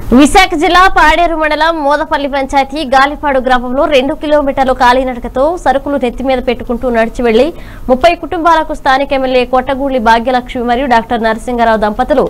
విశాఖ జిల్లా పాడేరు మండలం మోదపల్లి పంచాయతీ గాలిపాడు గ్రామంలో రెండు కిలోమీటర్లు కాలినడకతో సరుకులు నెత్తి మీద పెట్టుకుంటూ నడిచి వెళ్లి ముప్పై కుటుంబాలకు స్థానిక ఎమ్మెల్యే కొట్టగూళ్లి భాగ్యలక్ష్మి మరియు డాక్టర్ నరసింహారావు దంపతులు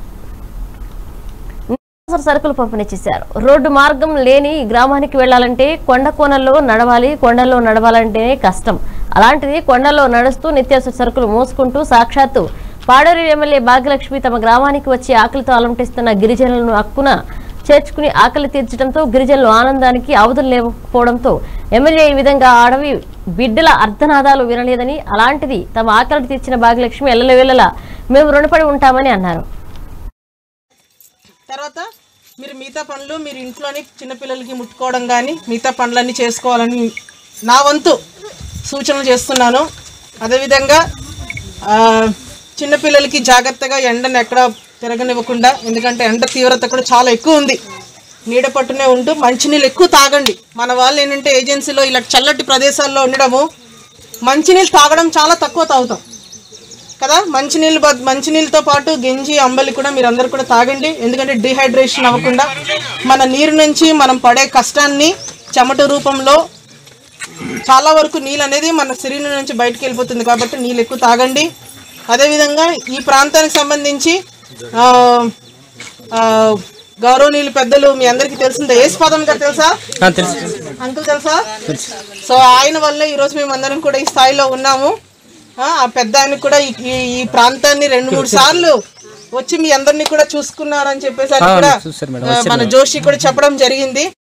నిత్యావసర సరుకులు పంపిణీ చేశారు రోడ్డు మార్గం లేని ఈ గ్రామానికి వెళ్లాలంటే కొండ కోనల్లో నడవాలి కొండల్లో నడవాలంటేనే కష్టం అలాంటిది కొండల్లో నడుస్తూ నిత్యావసర సరుకులు మోసుకుంటూ సాక్షాత్తు పాడేరు ఎమ్మెల్యే భాగ్యలక్ష్మి తమ గ్రామానికి వచ్చి ఆకలితో అలంటిస్తున్న గిరిజనులను హక్కున చేర్చుకుని ఆకలి తీర్చడంతో గిరిజనులు ఆనందానికి అవధులు లేకపోవడంతో ఎమ్మెల్యే ఈ విధంగా అడవి బిడ్డల అర్ధనాదాలు వినలేదని అలాంటిది తమ ఆకలి తీర్చిన భాగ్యలక్ష్మి ఎల్లవేళలా మేము రుణపడి ఉంటామని అన్నారు తర్వాత మీరు మిగతా పనులు మీరు ఇంట్లోని చిన్నపిల్లలకి ముట్టుకోవడం కానీ మిగతా పనులన్నీ చేసుకోవాలని నా వంతు సూచనలు చేస్తున్నాను అదేవిధంగా ఆ, చిన్నపిల్లలకి జాగ్రత్తగా ఎండను ఎక్కడ తిరగనివ్వకుండా ఎందుకంటే ఎండ తీవ్రత కూడా చాలా ఎక్కువ ఉంది నీడ పట్టునే ఉంటూ మంచినీళ్ళు ఎక్కువ తాగండి మన వాళ్ళు ఏంటంటే ఏజెన్సీలో ఇలా చల్లటి ప్రదేశాల్లో ఉండడము మంచినీళ్ళు తాగడం చాలా తక్కువ తాగుతాం కదా మంచినీళ్ళు బద్- మంచినీళ్ళతో పాటు గంజి అంబలి కూడా మీరు అందరు కూడా తాగండి ఎందుకంటే డిహైడ్రేషన్ అవ్వకుండా మన నీరు నుంచి మనం పడే కష్టాన్ని చెమట రూపంలో చాలా వరకు నీళ్ళు అనేది మన శరీరం నుంచి బయటకు వెళ్ళిపోతుంది కాబట్టి నీళ్ళు ఎక్కువ తాగండి అదేవిధంగా ఈ ప్రాంతానికి సంబంధించి ఆ, ఆ, గౌరవనీయులు పెద్దలు మీ అందరికీ తెలిసిందే ఏసు పదం గారు తెలుసా అంకుల్ తెలుసా సో ఆయన వల్ల ఈరోజు మేము అందరం కూడా ఈ స్థాయిలో ఉన్నాము ఆ ఆ పెద్ద ఆయన కూడా ఈ- ఈ ఈ ప్రాంతాన్ని రెండు మూడు సార్లు వచ్చి మీ అందరినీ కూడా చూసుకున్నారని చెప్పేసి అది కూడా ఆ, మన జోషి కూడా చెప్పడం జరిగింది